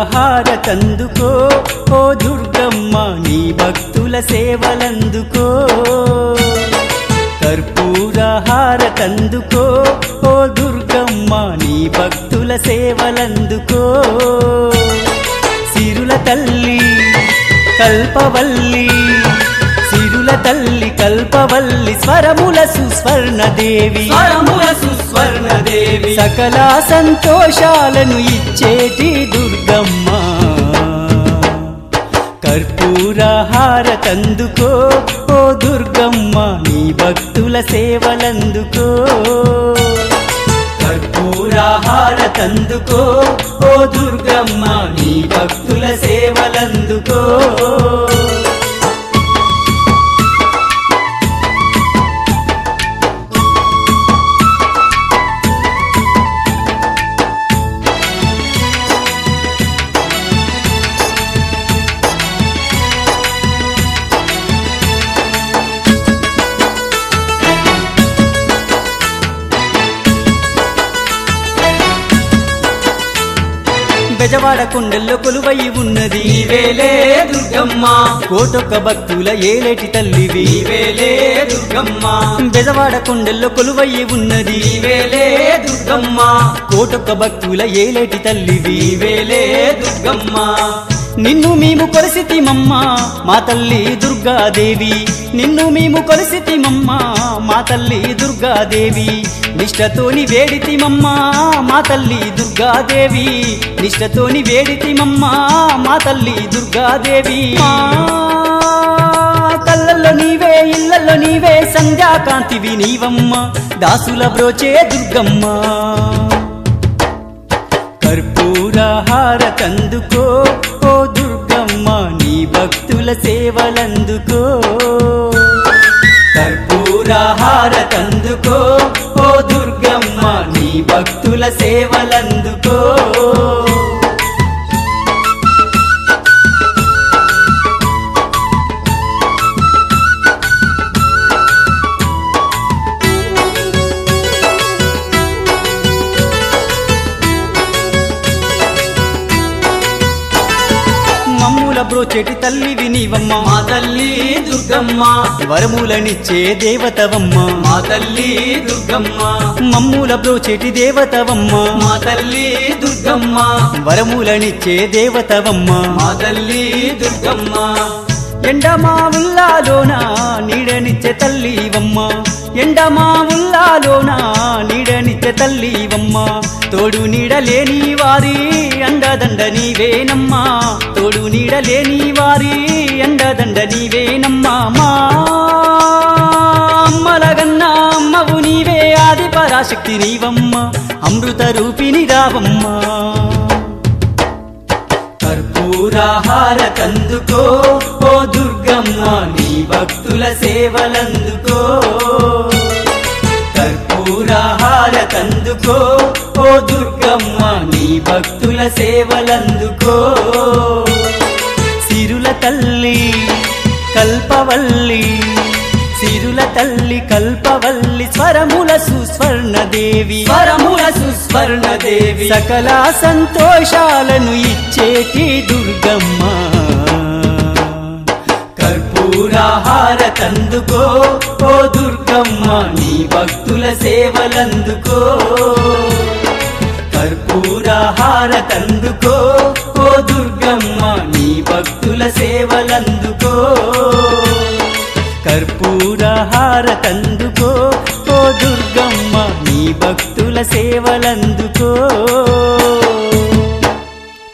కర్పూరహారతందుకో ఓ దుర్గమ్మ నీ భక్తుల సేవలందుకో కర్పూరహారతందుకో ఓ దుర్గమ్మ నీ భక్తుల సేవలందుకో సిరుల తల్లి కల్పవల్లి సిరుల తల్లి కల్పవల్లి స్వరముల సుస్వర్ణదేవి స్వరముల సుస్వర్ణదేవి సకల సంతోషాలను ఇచ్చేటి దుర్గమ్మ కర్పూరహారతందుకో ఓ దుర్గమ్మ నీ భక్తుల సేవలందుకో కర్పూరహారతందుకో ఓ దుర్గమ్మ నీ భక్తుల సేవలందుకో బెజవాడ కొండల్లో కొలువై ఉన్నది నీవేలే దుర్గమ్మ కోటొక్క భక్తుల ఏలేటి తల్లివి నీవేలే దుర్గమ్మ బెజవాడ కొండల్లో కొలువై ఉన్నది నీవేలే దుర్గమ్మ కోటొక్క భక్తుల ఏలేటి తల్లివి నీవేలే దుర్గమ్మ నిన్ను మేము కొలిసితిమమ్మ మా తల్లి దుర్గాదేవి నిన్ను మేము కొలిసితిమమ్మ మా తల్లి దుర్గాదేవి నిష్టతోని వేడితిమమ్మ మా తల్లి దుర్గాదేవి నిష్టతోని వేడితిమమ్మ మా తల్లి దుర్గాదేవి మా కళ్ళల్లో నీవే ఇళ్ళల్లో నీవే సంధ్యాకాంతివి నీవమ్మ దాసుల బ్రోచే దుర్గమ్మ కర్పూరహారతందుకో ఓ దుర్గమ్మ నీ భక్తుల సేవలందుకో కర్పూరహారతందుకో ఓ దుర్గమ్మ నీ భక్తుల సేవలందుకో మమ్ముల బ్రోచెటి తల్లివి నీవమ్మ మా తల్లి దుర్గమ్మ వరములనిచ్చే దేవతవమ్మ మా తల్లి దుర్గమ్మ మమ్ముల బ్రోచెటి దేవతవమ్మ మా తల్లి దుర్గమ్మ వరములనిచ్చే దేవతవమ్మ మా తల్లి దుర్గమ్మ ఎండమా ఉల్లాలోన నీడనిచ్చే తల్లివమ్మ ఎండమా ఉల్లాలోన నీడనిచ్చే తల్లివమ్మ తోడు నీడలేని వారి అండదండ నీవేనమ్మా తోడు నీడలేని వారి అండదండ నీవేనమ్మా మా అమ్మలగన్నా అమ్మవు నీవే ఆది పరాశక్తి నీవమ్మ అమృత రూపిణి రావమ్మా కర్పూరహారతందుకో ఓ దుర్గమ్మ నీ భక్తుల సేవలందుకో కర్పూరహారతందుకో ఓ దుర్గమ్మ నీ భక్తుల సేవలందుకో సిరుల తల్లి కల్పవల్లి సిరుల తల్లి కల్పవల్లి స్వరముల సుస్వర్ణదేవి స్వరముల సుస్వర్ణదేవి సకల సంతోషాలను ఇచ్చేటి దుర్గమ్మ కర్పూరహారతందుకో ఓ దుర్గమ్మ నీ భక్తుల సేవలందుకో కర్పూరహారతందుకో ఓ దుర్గమ్మ నీ భక్తుల సేవలందుకో కర్పూరహారతందుకో ఓ దుర్గమ్మ నీ భక్తుల సేవలందుకో